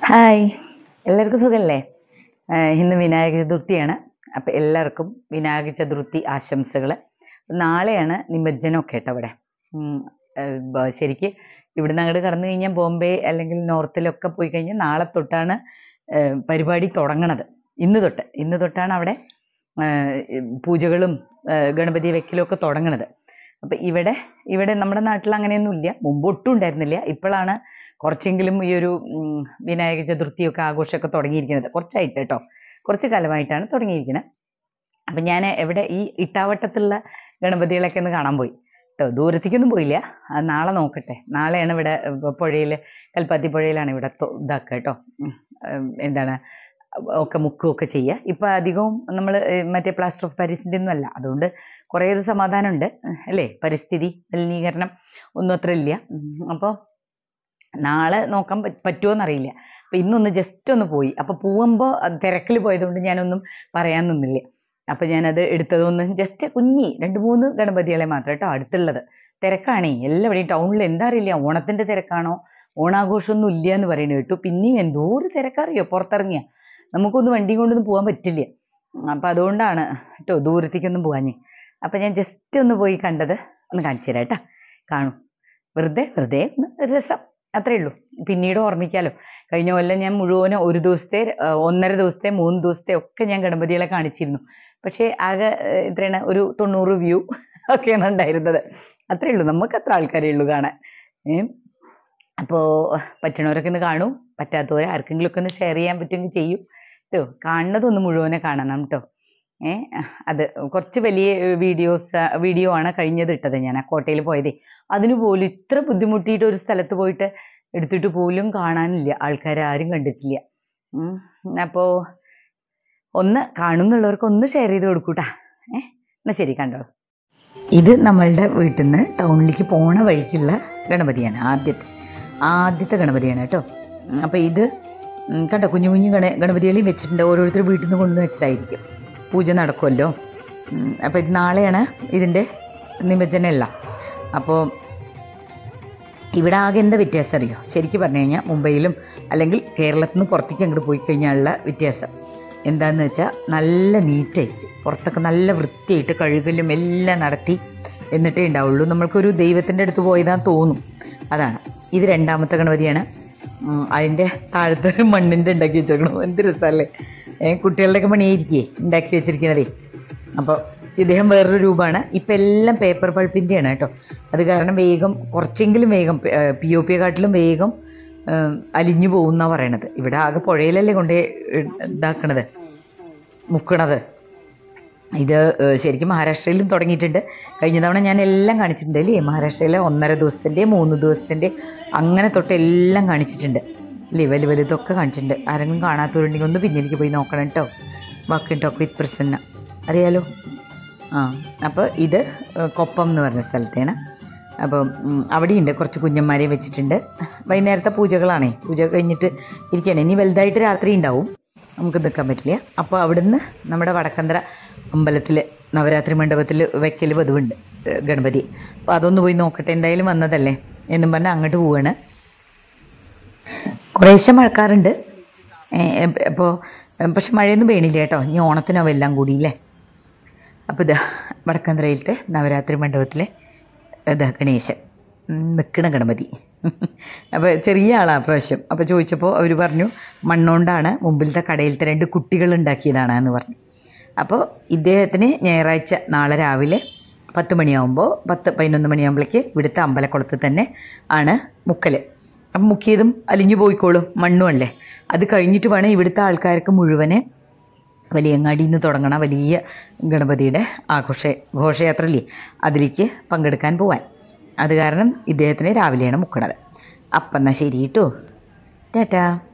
Hi എല്ലാവർക്കും സുഖമല്ലേ ആഹ് ഇന്ന് വിനായക ചതുർത്ഥിയാണ് അപ്പം എല്ലാവർക്കും വിനായക ചതുർത്ഥി ആശംസകൾ നാളെയാണ് നിമജ്ജനമൊക്കെ കേട്ടോ ഇവിടെ ഉം, ആഹ് ബ- ശരിക്ക് ഇവിടുന്ന് അങ്ങോട്ട് കടന്നു കഴിഞ്ഞാൽ ബോംബെ അല്ലെങ്കിൽ നോർത്തിലൊക്കെ പോയി കഴിഞ്ഞാൽ നാളെ തൊട്ടാണ് ആഹ് പരിപാടി തുടങ്ങണത് ഇന്ന് തൊട്ട് ഇന്ന് തൊട്ടാണ് അവിടെ ആഹ് പൂജകളും ആഹ് ഗണപതി വെക്കലും ഒക്കെ തുടങ്ങണത് അപ്പം ഇവിടെ ഇവിടെ നമ്മുടെ നാട്ടിൽ അങ്ങനെയൊന്നും ഇല്ല മുമ്പ് ഒട്ടും ഉണ്ടായിരുന്നില്ല ഇപ്പോഴാണ് കുറച്ചെങ്കിലും ഈ ഒരു ഉം, വിനായക ചതുർത്ഥിയൊക്കെ ആഘോഷമൊക്കെ തുടങ്ങിയിരിക്കുന്നത് കുറച്ചായിട്ട് കേട്ടോ കുറച്ച് കാലമായിട്ടാണ് തുടങ്ങിയിരിക്കുന്നത് അപ്പം ഞാൻ എവിടെ ഈ ഇട്ടാവട്ടത്തുള്ള ഗണപതികളൊക്കെ ഒന്ന് കാണാൻ പോയി കേട്ടോ ദൂരത്തേക്കൊന്നും പോയില്ല അത് നാളെ നോക്കട്ടെ നാളെയാണ് ഇവിടെ പുഴയിൽ കൽപ്പാത്തി പുഴയിലാണ് ഇവിടെ തൊ- ഇതാക്കുക കേട്ടോ ഉം, ഉം, എന്താണ് ഒക്കെ മുക്കുകയൊക്കെ ചെയ്യുക ഇപ്പം അധികവും നമ്മൾ മറ്റേ പ്ലാസ്റ്റർ ഓഫ് പാരീസിൻ്റെ ഒന്നും അല്ല അതുകൊണ്ട് കുറേ ഒരു സമാധാനമുണ്ട് അല്ലേ പരിസ്ഥിതി മലിനീകരണം ഒന്നും അത്ര ഇല്ല അപ്പോൾ നാളെ നോക്കാൻ പറ്റ് പറ്റുമോയെന്നറിയില്ല അപ്പം ഇന്നൊന്ന് ജസ്റ്റ് ഒന്ന് പോയി അപ്പോൾ പോകുമ്പോൾ തിരക്കിൽ പോയതുകൊണ്ട് ഞാനൊന്നും പറയാൻ നിന്നില്ല അപ്പം ഞാനത് എടുത്തതൊന്ന് ജസ്റ്റ് കുഞ്ഞി രണ്ട് മൂന്ന് ഗണപതികളെ മാത്രം കേട്ടോ അടുത്തുള്ളത് തിരക്കാണേ എല്ലാവരുടെയും ടൗണിൽ എന്താ അറിയില്ല ഓണത്തിൻ്റെ തിരക്കാണോ ഓണാഘോഷമൊന്നും ഇല്ല എന്ന് പറയുന്നത് കേട്ടു പിന്നെയും എന്തോ ഒരു തിരക്കറിയോ പുറത്തിറങ്ങിയ നമുക്കൊന്നും വണ്ടി കൊണ്ടൊന്നും പോകാൻ പറ്റില്ല അപ്പം അതുകൊണ്ടാണ് കേട്ടോ ദൂരത്തേക്കൊന്നും പോകാഞ്ഞേ അപ്പം ഞാൻ ജസ്റ്റ് ഒന്ന് പോയി കണ്ടത് ഒന്ന് കാണിച്ചു തരാം കേട്ടോ കാണും വെറുതെ വെറുതെ ഒന്ന് ഒരു രസം അത്രേ ഉള്ളൂ പിന്നീട് ഓർമ്മിക്കാലോ കഴിഞ്ഞ കൊല്ലം ഞാൻ മുഴുവനും ഒരു ദിവസത്തെ ആ, ഒന്നര ദിവസത്തെ മൂന്ന് ദിവസത്തെ ഒക്കെ ഞാൻ ഗണപതികളെ കാണിച്ചിരുന്നു പക്ഷേ ആകെ ആ, എത്രയാണ് ഒരു തൊണ്ണൂറ് വ്യൂ ഒക്കെയാണ് ഉണ്ടായിരുന്നത് അത്രേ ഉള്ളൂ നമുക്ക് അത്ര ആൾക്കാരേ ഉള്ളൂ കാണാൻ ഏ അപ്പോൾ പറ്റണവരൊക്കെ ഒന്ന് കാണൂ പറ്റാത്തവരെ ആർക്കെങ്കിലും ഒക്കെ ഒന്ന് ഷെയർ ചെയ്യാൻ പറ്റുമെങ്കിൽ ചെയ്യും കേട്ടോ കാണുന്നതൊന്ന് മുഴുവനെ കാണണം കേട്ടോ ഏ അത് കുറച്ച് വലിയ വീഡിയോസ് വീഡിയോ ആണ് കഴിഞ്ഞത് ഇട്ടത് ഞാൻ ആ കോട്ടയിൽ പോയതേ അതിന് പോലും ഇത്ര ബുദ്ധിമുട്ടിയിട്ട് ഒരു സ്ഥലത്ത് പോയിട്ട് എടുത്തിട്ട് പോലും കാണാനില്ല ആൾക്കാരെ ആരും കണ്ടിട്ടില്ല ഉം. അപ്പോ ഒന്ന് കാണുന്നുള്ളവർക്ക് ഒന്ന് ഷെയർ ചെയ്ത് കൊടുക്കൂട്ടാ ഏ എന്നാ ശരി കണ്ടോ ഇത് നമ്മളുടെ വീട്ടിൽ നിന്ന് ടൗണിലേക്ക് പോണ വഴിക്കുള്ള ഗണപതിയാണ് ആദ്യത്തെ ആദ്യത്തെ ഗണപതിയാണ് കേട്ടോ ഉം, അപ്പോൾ ഇത് ഉം, കണ്ടോ കുഞ്ഞു കുഞ്ഞു ഗണ ഗണപതികളെയും വെച്ചിട്ടുണ്ട് ഓരോരുത്തർ വീട്ടിൽ നിന്ന് കൊണ്ടുവന്ന് വെച്ചതായിരിക്കും പൂജ നടക്കുമല്ലോ ഉം, അപ്പോൾ ഇത് നാളെയാണ് ഇതിൻ്റെ നിമജ്ജനമെല്ലാം അപ്പോൾ ഇവിടെ ആകെ എന്താ വ്യത്യാസം അറിയോ ശരിക്കും പറഞ്ഞു കഴിഞ്ഞാൽ മുംബൈയിലും അല്ലെങ്കിൽ കേരളത്തിൽ നിന്ന് പുറത്തേക്ക് അങ്ങോട്ട് പോയി കഴിഞ്ഞാലുള്ള വ്യത്യാസം എന്താണെന്ന് വെച്ചാൽ നല്ല നീറ്റായിരിക്കും പുറത്തൊക്കെ നല്ല വൃത്തിയായിട്ട് കഴുകലും എല്ലാം നടത്തി എന്നിട്ടേ ഉണ്ടാവുള്ളൂ നമ്മൾക്കൊരു ദൈവത്തിൻ്റെ അടുത്ത് പോയതാന്ന് തോന്നും അതാണ് ഇത് രണ്ടാമത്തെ ഗണപതിയാണ് ഉം, അതിൻ്റെ താഴത്തെ ഒരു മണ്ണിൻ്റെ ഉണ്ടാക്കി വെച്ചേക്കണം എന്ത് രസമല്ലേ ഏ കുട്ടികളുടെയൊക്കെ പണിയായിരിക്കേ ഉണ്ടാക്കി വെച്ചിരിക്കണതേ അപ്പോൾ ഇദ്ദേഹം വേറൊരു രൂപമാണ് ഇപ്പം എല്ലാം പേപ്പർ പൾപ്പിൻ്റെയാണ് കേട്ടോ അത് കാരണം വേഗം കുറച്ചെങ്കിലും വേഗം പി ഒ പിയെക്കാട്ടിലും വേഗം ആ, അലിഞ്ഞു പോകുന്നാണ് പറയണത് ഇവിടെ ആകെ പുഴയിലല്ലേ കൊണ്ട് ഇതാക്കണത് മുക്കണത് ഇത് ഏഹ്, ശരിക്കും മഹാരാഷ്ട്രയിലും തുടങ്ങിയിട്ടുണ്ട് കഴിഞ്ഞ തവണ ഞാൻ എല്ലാം കാണിച്ചിട്ടുണ്ട് അല്ലേ മഹാരാഷ്ട്രയിലെ ഒന്നര ദിവസത്തിൻ്റെ മൂന്ന് ദിവസത്തിൻ്റെ അങ്ങനെ തൊട്ട് എല്ലാം കാണിച്ചിട്ടുണ്ട് അല്ലേ വലു വലുതൊക്കെ കാണിച്ചിട്ടുണ്ട് ആരെങ്കിലും കാണാത്തവരുണ്ടെങ്കിൽ ഒന്ന് പിന്നിലേക്ക് പോയി നോക്കണം കേട്ടോ വാക്കിൻ ടോക്ക് വിത്ത് പ്രസന്ന അറിയാലോ ആ അപ്പോൾ ഇത് ഏഹ്, കൊപ്പം എന്ന് പറഞ്ഞ സ്ഥലത്താണ് അപ്പം ഉം, അവിടെയുണ്ട് കുറച്ച് കുഞ്ഞന്മാരെ വെച്ചിട്ടുണ്ട് വൈകുന്നേരത്തെ പൂജകളാണേ പൂജ കഴിഞ്ഞിട്ട് ഇരിക്കുകയാണ് ഇനി വലുതായിട്ട് രാത്രി ഉണ്ടാവും നമുക്ക് നിൽക്കാൻ പറ്റില്ല അപ്പോൾ അവിടുന്ന് നമ്മുടെ വടക്കന്തര അമ്പലത്തിൽ നവരാത്രി മണ്ഡപത്തിൽ വെക്കൽ പതിവുണ്ട് ഏഹ്, ഗണപതി അപ്പോൾ അതൊന്ന് പോയി നോക്കട്ടെ എന്തായാലും വന്നതല്ലേ എന്നും പറഞ്ഞാൽ അങ്ങോട്ട് പോവാണ് കുറേശ്ശെ മഴക്കാറുണ്ട് അപ്പോൾ പക്ഷെ മഴയൊന്നും പെയ്യണില്ല കേട്ടോ ഇനി ഓണത്തിനാവും എല്ലാം കൂടിയില്ലേ അപ്പോൾ ഇതാ വടക്കന്തരയിലത്തെ നവരാത്രി മണ്ഡപത്തിലെ ഇതാ ഗണേശൻ നിൽക്കണ ഗണപതി അപ്പോൾ ചെറിയ ആളാണ് പ്രാവശ്യം അപ്പോൾ ചോദിച്ചപ്പോൾ അവർ പറഞ്ഞു മണ്ണുകൊണ്ടാണ് മുമ്പിലത്തെ കടയിലത്തെ രണ്ട് കുട്ടികൾ ഉണ്ടാക്കിയതാണ് എന്ന് പറഞ്ഞു അപ്പോൾ ഇദ്ദേഹത്തിന് ഞായറാഴ്ച നാളെ രാവിലെ പത്ത് മണിയാകുമ്പോൾ പത്ത് പതിനൊന്ന് മണിയാകുമ്പോഴേക്ക് ഇവിടുത്തെ അമ്പലക്കുളത്ത് തന്നെ ആണ് മുക്കൽ അപ്പം മുക്കിയതും അലിഞ്ഞു പോയിക്കോളും മണ്ണും അല്ലേ അത് കഴിഞ്ഞിട്ട് വേണം ഇവിടുത്തെ ആൾക്കാർക്ക് മുഴുവനെ വലിയങ്ങാടിയിൽ നിന്ന് തുടങ്ങണ വലിയ ഗണപതിയുടെ ആഘോഷ ഘോഷയാത്രയില്ലേ അതിലേക്ക് പങ്കെടുക്കാൻ പോവാൻ അത് കാരണം ഇദ്ദേഹത്തിന് രാവിലെയാണ് മുക്കണത് അപ്പം എന്നാൽ ശരി കേട്ടോ ടാറ്റാ